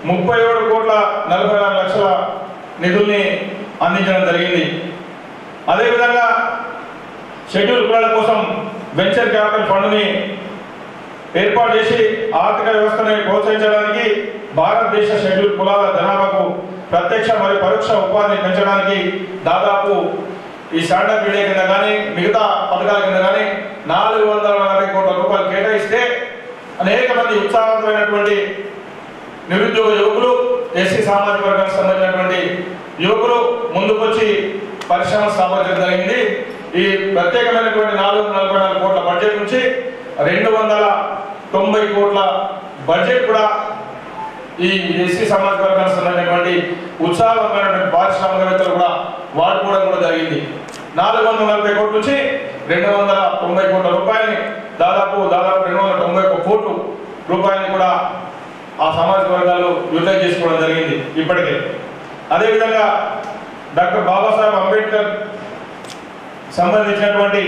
ముప్పై ఏడు కోట్ల నలభై నాలుగు లక్షల నిధుల్ని అందించడం జరిగింది అదేవిధంగా షెడ్యూల్ కులాల కోసం వెంచర్ క్యాపిటల్ ఫండ్ని ఏర్పాటు చేసి ఆర్థిక వ్యవస్థని ప్రోత్సహించడానికి భారతదేశ షెడ్యూల్ కులాల జనాభాకు ప్రత్యక్ష మరియు పరోక్ష ఉపాధిని పెంచడానికి దాదాపు ఈ స్టాండప్ ఇండియా కింద కానీ మిగతా పథకాల కింద కానీ నాలుగు వందల నలభై కోట్ల రూపాయలు కేటాయిస్తే అనేక మంది ఉత్సాహవంతమైనటువంటి నిరుద్యోగ యువకులు ఎస్సీ సామాజిక వర్గానికి సంబంధించినటువంటి యువకులు ముందుకొచ్చి పరిశ్రమ స్థాపించడం జరిగింది ఈ ప్రత్యేకమైనటువంటి నాలుగు నలభై నాలుగు కోట్ల బడ్జెట్ నుంచి రెండు వందల తొంభై కోట్ల బడ్జెట్ కూడా ఈ ఎస్సీ సమాజ వర్గానికి సంబంధించినటువంటి ఉత్సాహవంతమైనటువంటి పారిశ్రామికవేత్తలు కూడా వాడుకోవడం కూడా జరిగింది నాలుగు వందల నలభై కోట్ల నుంచి రెండు వందల తొంభై కోట్ల రూపాయలని దాదాపు దాదాపు రెండు వందల తొంభై ఒక్క కోట్లు రూపాయలని కూడా ఆ సామాజిక వర్గాలు యూటిలైజ్ చేసుకోవడం జరిగింది ఇప్పటికే అదేవిధంగా డాక్టర్ బాబాసాహెబ్ అంబేద్కర్ సంబంధించినటువంటి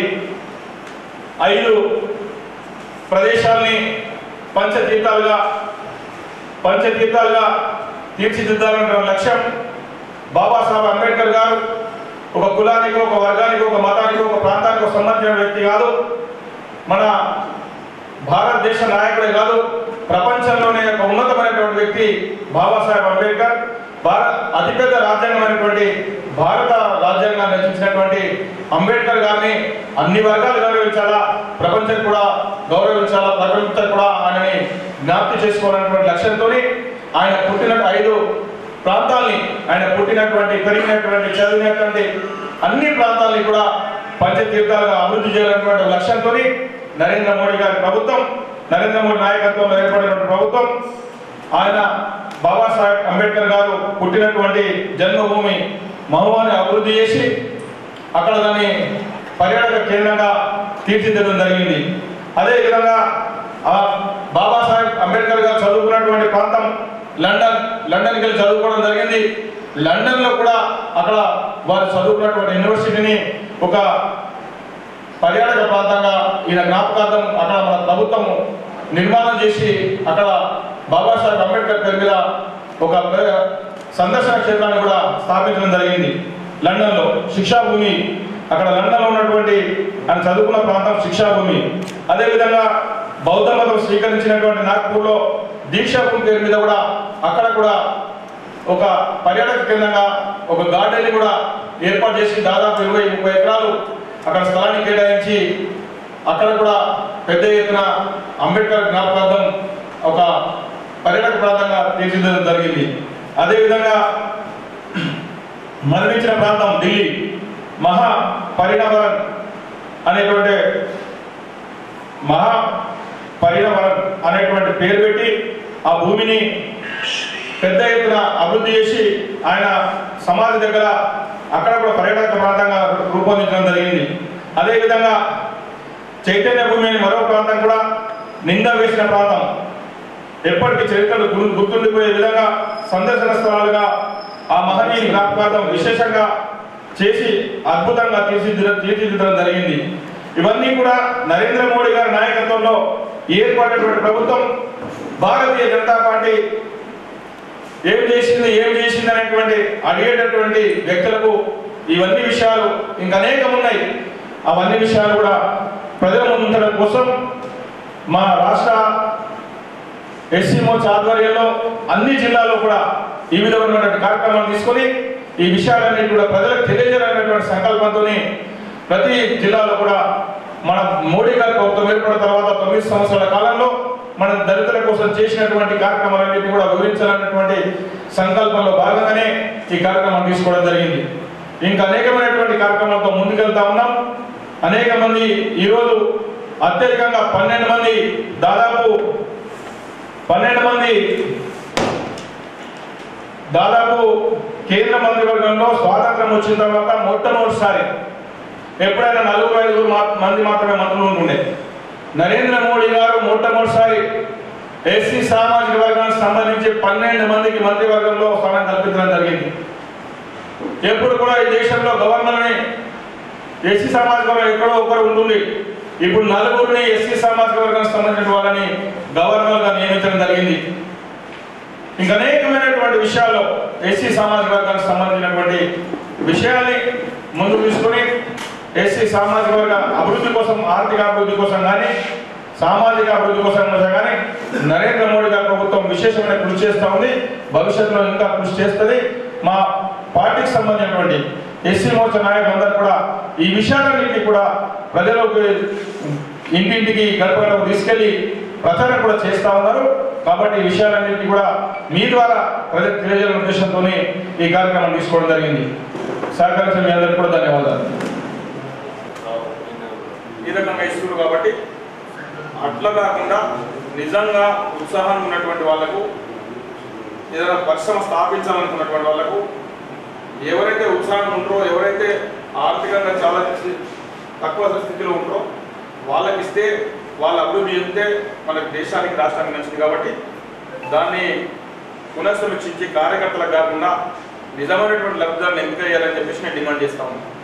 ఐదు ప్రదేశాల్ని పంచతీర్థాలుగా పంచతీర్థాలుగా తీర్చిదిద్దాలన్న లక్ష్యం బాబాసాహెబ్ అంబేద్కర్ గారు ఒక కులానికి ఒక వర్గానికి ఒక మతానికి ఒక ప్రాంతానికి సంబంధించిన వ్యక్తి కాదు మన భారతదేశ నాయకుడే కాదు ప్రపంచంలోనే ఒక ఉన్నతమైనటువంటి వ్యక్తి బాబాసాహెబ్ అంబేద్కర్ భారత అతిపెద్ద రాజ్యాంగమైనటువంటి భారత రాజ్యాంగాన్ని రచించినటువంటి అంబేద్కర్ గారిని అన్ని వర్గాలు గౌరవించాలా ప్రపంచం కూడా గౌరవించాలా ప్రపంచం కూడా ఆయనని జ్ఞాప్తి చేసుకోవాలనేటువంటి లక్ష్యంతో ఆయన పుట్టిన ఐదు ప్రాంతాల్ని ఆయన పుట్టినటువంటి పెరిగినటువంటి చదివినటువంటి అన్ని ప్రాంతాలని కూడా పంచతీర్థాలుగా అభివృద్ధి చేయాలనేటువంటి లక్ష్యంతో నరేంద్ర మోడీ గారి ప్రభుత్వం నరేంద్ర మోడీ నాయకత్వంలో ఏర్పడినటువంటి ప్రభుత్వం ఆయన బాబాసాహెబ్ అంబేద్కర్ గారు పుట్టినటువంటి జన్మభూమి మహువాని అభివృద్ధి చేసి అక్కడ దాన్ని పర్యాటక కేంద్రంగా తీర్చిదిద్దడం జరిగింది అదేవిధంగా ఆ బాబాసాహెబ్ అంబేద్కర్ గారు చదువుకున్నటువంటి ప్రాంతం లండన్ లండన్కి వెళ్ళి చదువుకోవడం జరిగింది లండన్లో కూడా అక్కడ వారు చదువుకున్నటువంటి యూనివర్సిటీని ఒక పర్యాటక ప్రాంతంగా ఈయన జ్ఞాపకార్థం అక్కడ మన ప్రభుత్వం నిర్మాణం చేసి అక్కడ బాబాసాహెబ్ అంబేద్కర్ పేరు మీద ఒక ప్ర- సందర్శన క్షేత్రాన్ని కూడా స్థాపించడం జరిగింది లండన్లో శిక్షాభూమి అక్కడ లండన్లో ఉన్నటువంటి ఆయన చదువుకున్న ప్రాంతం శిక్షాభూమి అదేవిధంగా బౌద్ధ మతం స్వీకరించినటువంటి నాగ్పూర్లో దీక్షాభూమి పేరు మీద కూడా అక్కడ కూడా ఒక పర్యాటక కేంద్రంగా ఒక గార్డెన్ కూడా ఏర్పాటు చేసి దాదాపు ఇరవై ముప్పై ఎకరాలు అక్కడ స్థలాన్ని కేటాయించి అక్కడ కూడా పెద్ద ఎత్తున అంబేద్కర్ జ్ఞాపకార్థం ఒక పర్యాటక ప్రాంతంగా తీర్చిదిద్దడం జరిగింది అదేవిధంగా మరణించిన ప్రాంతం ఢిల్లీ మహా పరిణవరన్ అనేటువంటి మహా పరిణవరన్ అనేటువంటి పేరు పెట్టి ఆ భూమిని పెద్ద ఎత్తున అభివృద్ధి చేసి ఆయన సమాధి దగ్గర అక్కడ కూడా పర్యాటక ప్రాంతంగా రూపొందించడం జరిగింది అదేవిధంగా చైతన్య భూమి అనే మరో ప్రాంతం కూడా నింద వేసిన ప్రాంతం ఎప్పటికీ చరిత్రలు గుర్తు- గుర్తుండిపోయే విధంగా సందర్శన స్థలాలుగా ఆ మహనీయుని జ్ఞాపకార్థం విశేషంగా చేసి అద్భుతంగా తీర్చిదిద్ద తీర్చిదిద్దడం జరిగింది ఇవన్నీ కూడా నరేంద్ర మోడీ గారి నాయకత్వంలో ఏర్పడినటువంటి ప్రభుత్వం భారతీయ జనతా పార్టీ ఏం చేసింది ఏం చేసింది అనేటువంటి అడిగేటటువంటి వ్యక్తులకు ఇవన్నీ విషయాలు ఇంకా అనేకం ఉన్నాయి అవన్నీ విషయాలు కూడా ప్రజల ముందు ఉంచడం కోసం మా రాష్ట్ర ఎస్సీ మోర్చా ఆధ్వర్యంలో అన్ని జిల్లాల్లో కూడా ఈ విధమైనటువంటి కార్యక్రమాలు తీసుకొని ఈ విషయాలన్నింటి కూడా ప్రజలకు తెలియజేయాలనేటువంటి సంకల్పంతో ప్రతి జిల్లాలో కూడా మన మోడీ గారి ప్రభుత్వం ఏర్పడిన తర్వాత తొమ్మిది సంవత్సరాల కాలంలో మనం దళితుల కోసం చేసినటువంటి కార్యక్రమాలన్నింటినీ కూడా వివరించాలన్నటువంటి సంకల్పంలో భాగంగానే ఈ కార్యక్రమం తీసుకోవడం జరిగింది ఇంకా అనేకమైనటువంటి కార్యక్రమాలతో ముందుకెళ్తా ఉన్నాం అనేక మంది ఈరోజు అత్యధికంగా పన్నెండు మంది దాదాపు పన్నెండు మంది దాదాపు కేంద్ర మంత్రివర్గంలో స్వాతంత్రం వచ్చిన తర్వాత మొట్టమొదటిసారి ఎప్పుడైనా నలుగురు ఐదుగురు మా- మంది మాత్రమే మంత్రులు ఉంటుండే నరేంద్ర మోడీ గారు మొట్టమొదటిసారి ఎస్సీ సామాజిక వర్గానికి సంబంధించి పన్నెండు మందికి మంత్రివర్గంలో స్థానం కల్పించడం జరిగింది ఎప్పుడు కూడా ఈ దేశంలో గవర్నర్ని ఎస్సీ సామాజిక వర్గం ఎక్కడో ఒకరు ఉంటుంది ఇప్పుడు నలుగురిని ఎస్సీ సామాజిక వర్గానికి సంబంధించిన వాళ్ళని గవర్నర్గా నియమించడం జరిగింది ఇంకా అనేకమైనటువంటి విషయాల్లో ఎస్సీ సామాజిక వర్గానికి సంబంధించినటువంటి విషయాల్ని ముందు తీసుకొని ఎస్సీ సామాజిక వర్గ అభివృద్ధి కోసం ఆర్థిక అభివృద్ధి కోసం కానీ సామాజిక అభివృద్ధి కోసం కానీ నరేంద్ర మోడీ గారి ప్రభుత్వం విశేషమైన కృషి చేస్తూ ఉంది భవిష్యత్తులో ఇంకా కృషి చేస్తుంది మా పార్టీకి సంబంధించినటువంటి ఎస్సీ మోర్చా నాయకులందరూ కూడా ఈ విషయాలన్నింటినీ కూడా ప్రజలకు ఇంటింటికి గడప గడప తీసుకెళ్లి ప్రచారం కూడా చేస్తా ఉన్నారు కాబట్టి ఈ విషయాలన్నింటినీ కూడా మీ ద్వారా ప్రజలకు తెలియజేయాలనే ఉద్దేశంతో ఈ కార్యక్రమం తీసుకోవడం జరిగింది సహకరించిన మీ అందరికీ కూడా ధన్యవాదాలు ఈ రకంగా ఇస్తున్నారు కాబట్టి అట్లా కాకుండా నిజంగా ఉత్సాహం ఉన్నటువంటి వాళ్ళకు ఏదైనా పరిశ్రమ స్థాపించాలనుకున్నటువంటి వాళ్ళకు ఎవరైతే ఉత్సాహం ఉంటారో ఎవరైతే ఆర్థికంగా చాలా చి- తక్కువ స్థితిలో ఉంటారో వాళ్ళకి ఇస్తే వాళ్ళ అభివృద్ధి చెందితే మనకి దేశానికి రాష్ట్రానికి నచ్చింది కాబట్టి దాన్ని పునఃసమీక్షించి కార్యకర్తలకు కాకుండా నిజమైనటువంటి లబ్ధాలను ఎంపిక చేయాలని చెప్పేసి నేను డిమాండ్ చేస్తా ఉన్నాను